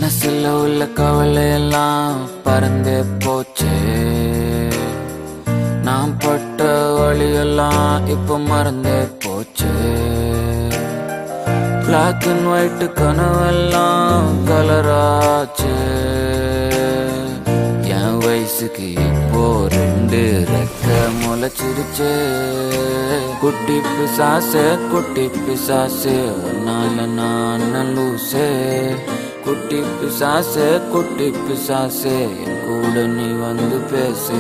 மனசுல உள்ள கவலை எல்லாம் பறந்தே போச்சே நான் பட்ட வழியெல்லாம் இப்ப மறந்தே போச்சே பிளாக் அண்ட் ஒயிட் கனவெல்லாம் கலராச்சு என் வயசுக்கு இப்போ ரெண்டு ரெக்க முளைச்சிருச்சே குட்டி பிசாசே குட்டி பிசாசே நால நான் லூசே குட்டி பிசாசே குட்டி பிசாசே என் கூட நீ வந்து பேசு